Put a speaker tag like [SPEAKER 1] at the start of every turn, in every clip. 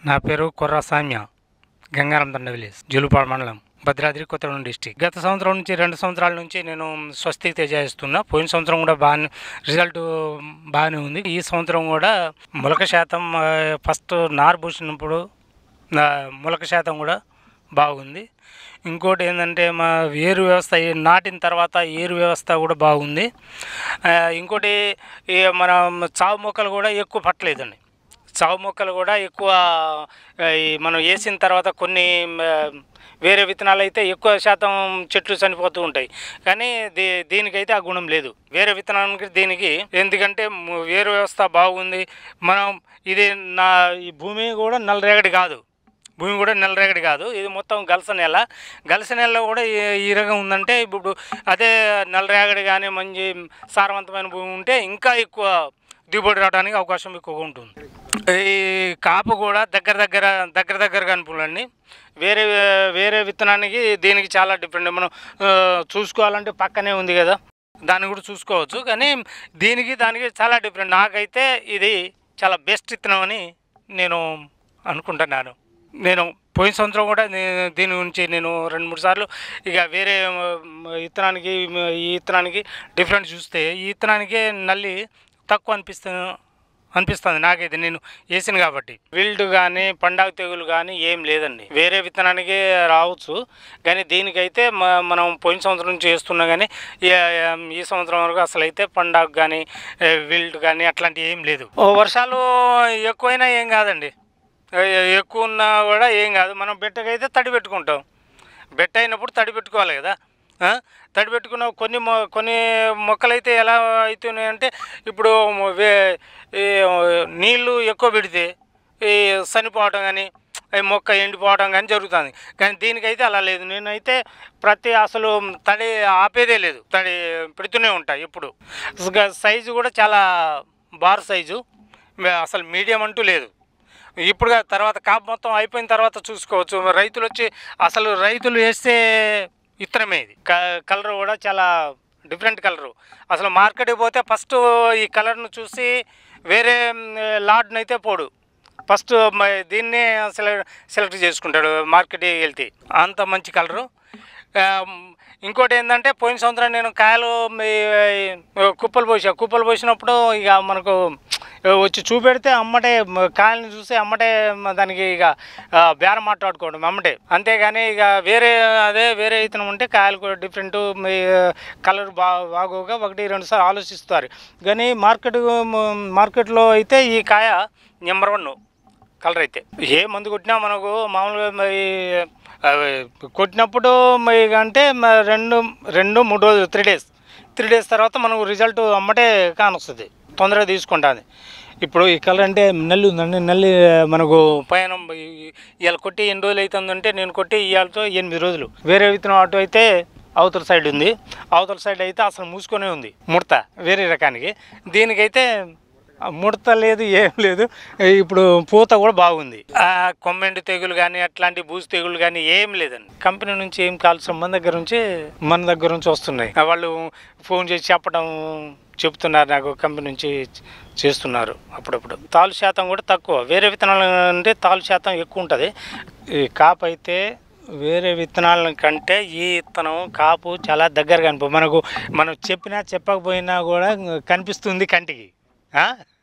[SPEAKER 1] నా పేరు కుర్ర సామ్య గంగారం దండ విలేజ్ జులుపాడు మండలం భద్రాద్రి కొత్తగూడెం డిస్టిక్ గత సంవత్సరం నుంచి రెండు సంవత్సరాల నుంచి నేను స్వస్తికి తేజ ఇస్తున్నా పోయిన సంవత్సరం కూడా బాగానే రిజల్ట్ బాగానే ఉంది ఈ సంవత్సరం కూడా మొలక శాతం ఆ, ఫస్ట్ నారు పూసినప్పుడు నా మొలక శాతం కూడా బాగుంది ఇంకోటి ఏంటంటే మా ఏరు వ్యవస్థ ఈ నాటిన తర్వాత ఏరు వ్యవస్థ కూడా బాగుంది ఆ, ఇంకోటి ఈ మన చావు మొక్కలు కూడా ఎక్కువ పట్టలేదండి చావు మొక్కలు కూడా ఎక్కువ ఆ, ఈ మనం వేసిన తర్వాత కొన్ని ఆ, వేరే విత్తనాలు అయితే ఎక్కువ శాతం చెట్లు చనిపోతూ ఉంటాయి కానీ దీ దీనికైతే ఆ గుణం లేదు వేరే విత్తనానికి దీనికి ఎందుకంటే ము- వేరు వ్యవస్థ బాగుంది మనం ఇది నా ఈ భూమి కూడా నల్లరేగడి కాదు భూమి కూడా నల్లరేగడి కాదు ఇది మొత్తం గలస నెల గలస నెలలో కూడా ఈ- ఈ రకం ఉందంటే ఇప్పుడు అదే నల్లరేగడి కానీ మంచి సారవంతమైన భూమి ఉంటే ఇంకా ఎక్కువ దిగుబడి రావడానికి అవకాశం ఎక్కువగా ఉంటుంది ఈ కాపు కూడా దగ్గర దగ్గర దగ్గర దగ్గర కనుపులండి వేరే వేరే విత్తనానికి దీనికి చాలా డిఫరెంట్ మనం ఆ, చూసుకోవాలంటే పక్కనే ఉంది కదా దాన్ని కూడా చూసుకోవచ్చు కానీ దీనికి దానికి చాలా డిఫరెంట్ నాకైతే ఇది చాలా బెస్ట్ విత్తనం అని నేను అనుకుంటున్నాను నేను పోయిన సంవత్సరం కూడా నే- దీని గురించి నేను రెండు మూడు సార్లు ఇక వేరే మ, విత్తనానికి మ, ఈ విత్తనానికి డిఫరెంట్ చూస్తే ఈ విత్తనానికే నల్లి తక్కువ అనిపిస్తుంది అనిపిస్తుంది నాకైతే నేను వేసిన కాబట్టి విల్డ్ కానీ పండాగ తెగులు కానీ ఏం లేదండి వేరే విత్తనానికి రావచ్చు కానీ దీనికైతే మ- మనం పోయిన సంవత్సరం నుంచి వేస్తున్నా కానీ ఈ ఈ సంవత్సరం వరకు అసలు అయితే పండాగ కానీ విల్డ్ కానీ అట్లాంటివి ఏం లేదు ఓ వర్షాలు ఎక్కువైనా ఏం కాదండి ఏ- ఎక్కువ ఉన్నా కూడా ఏం కాదు మనం బెట్టకైతే తడి పెట్టుకుంటాం బెట్ట అయినప్పుడు తడి పెట్టుకోవాలి కదా ఆ? తడి పెట్టుకున్న కొన్ని మొ కొన్ని మొక్కలైతే ఎలా అవుతున్నాయి అంటే ఇప్పుడు వే ఈ నీళ్ళు ఎక్కువ పెడితే ఈ చనిపోవటం కానీ ఈ మొక్క ఎండిపోవడం కానీ జరుగుతుంది కానీ దీనికైతే అలా లేదు నేనైతే ప్రతి అసలు తడి ఆపేదే లేదు తడి పెడుతూనే ఉంటాయి ఇప్పుడు స- సైజు కూడా చాలా బార్ సైజు అసలు మీడియం అంటూ లేదు ఇప్పుడు కాదు, తర్వాత కాపు మొత్తం అయిపోయిన తర్వాత చూసుకోవచ్చు రైతులు వచ్చి అసలు రైతులు వేస్తే ఇత్తనమే ఇది క- కలర్ కూడా చాలా డిఫరెంట్ కలరు అసలు మార్కెట్కి పోతే ఫస్ట్ ఈ కలర్ను చూసి వేరే లాడ్ని అయితే పోడు ఫస్ట్ మ- దీన్నే సెలెక్ట్ సెలెక్ట్ చేసుకుంటాడు మార్కెట్కి వెళ్తే అంత మంచి కలరు ఆ, ఇంకోటి ఏంటంటే పోయిన సంవత్సరం నేను కాయలు మీ- కుప్పలు పోసా కుప్పలు పోసినప్పుడు ఇక మనకు వచ్చి చూపెడితే అమ్మటే మ- కాయలను చూసి అమ్మటే మ- దానికి ఇక ఆ, బేరం మాట్లాడుకోవడం అమ్మటే అంతేగాని ఇక వేరే అదే వేరే ఇతను ఉంటే కాయలు కూడా డిఫరెంట్ కలర్ బా బాగోగా ఒకటి రెండు సార్లు ఆలోచిస్తారు కానీ మార్కెట్ మార్కెట్లో అయితే ఈ కాయ నెంబర్ వన్ కలర్ అయితే ఏ మందు కొట్టినా మనకు మామూలుగా మరి అవి కొట్టినప్పుడు మరి అంటే మ- రెండు రెండు మూడు రోజులు త్రీ డేస్ త్రీ డేస్ తర్వాత మనకు రిజల్ట్ అమ్మటే కానొస్తుంది తొందరగా తీసుకుంటుంది ఇప్పుడు ఈ కలర్ అంటే నల్లి ఉందండి నల్లి మనకు పైన ఇవాళ కొట్టి ఎన్ని రోజులు అవుతుందంటే నేను కొట్టి ఇవాళతో ఎనిమిది రోజులు వేరే విత్తనం అటు అయితే అవతల సైడ్ ఉంది అవతల సైడ్ అయితే అసలు మూసుకొనే ఉంది ముడత వేరే రకానికి దీనికైతే ఆ ముడత లేదు ఏం లేదు ఇప్పుడు పూత కూడా బాగుంది ఆ కొమ్మెండి తెగులు కానీ అట్లాంటి బూజు తెగులు కానీ ఏం లేదండి కంపెనీ నుంచి ఏం కాల్సిన మన దగ్గర నుంచి మన దగ్గర నుంచి వస్తున్నాయి ఆ వాళ్ళు ఫోన్ చేసి చెప్పడం చెప్తున్నారు నాకు కంపెనీ నుంచి చేస్తున్నారు అప్పుడప్పుడు తాలు శాతం కూడా తక్కువ వేరే విత్తనాలు అంటే తాలు శాతం ఎక్కువ ఉంటుంది ఈ కాపు అయితే వేరే విత్తనాల కంటే ఈ విత్తనం కాపు చాలా దగ్గరగా కనిపి మనకు మనం చెప్పినా చెప్పకపోయినా కూడా కనిపిస్తుంది కంటికి ఆ?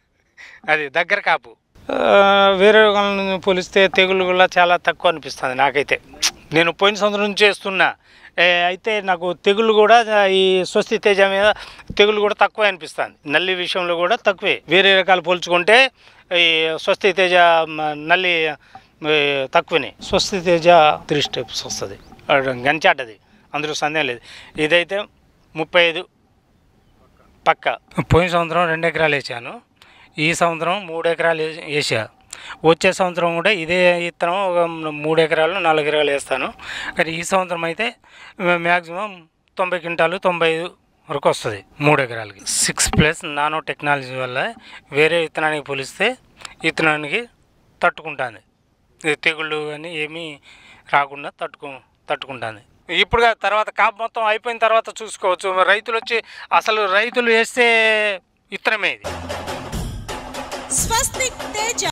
[SPEAKER 1] అది దగ్గర కాపు ఆ, వేరే వాళ్ళని పోలిస్తే తెగులు కూడా చాలా తక్కువ అనిపిస్తుంది నాకైతే నేను పోయిన సంవత్సరం నుంచి చేస్తున్నా ఏ, అయితే నాకు తెగులు కూడా ఈ స్వస్తి తేజ మీద తెగులు కూడా తక్కువ అనిపిస్తుంది నల్లి విషయంలో కూడా తక్కువే వేరే రకాలు పోల్చుకుంటే ఈ స్వస్తి తేజ మ, నల్లి ఏ, తక్కువనే స్వస్తి తేజ త్రీ స్టెప్స్ వస్తుంది గంచాటది అందులో సందేహం లేదు ఇదైతే ముప్పై ఐదు పక్క పోయిన సంవత్సరం రెండు ఎకరాలు వేసాను ఈ సంవత్సరం మూడు ఎకరాలు వేసి- వేసా వచ్చే సంవత్సరం కూడా ఇదే ఇత్తనం ఒక మూడు ఎకరాలు నాలుగు ఎకరాలు వేస్తాను కానీ ఈ సంవత్సరం అయితే మ్యాక్సిమం తొంభై క్వింటాలు తొంభై ఐదు వరకు వస్తుంది మూడు ఎకరాలకి సిక్స్ ప్లస్ నానో టెక్నాలజీ వల్ల వేరే విత్తనానికి పోలిస్తే విత్తనానికి తట్టుకుంటుంది ఇది తెగుళ్ళు కానీ ఏమీ రాకుండా తట్టుకు తట్టుకుంటుంది ఇప్పుడు కాదు, తర్వాత కాపు మొత్తం అయిపోయిన తర్వాత చూసుకోవచ్చు రైతులు వచ్చి అసలు రైతులు వేస్తే ఇత్తనమే ఇది
[SPEAKER 2] స్వస్తిక్ తేజ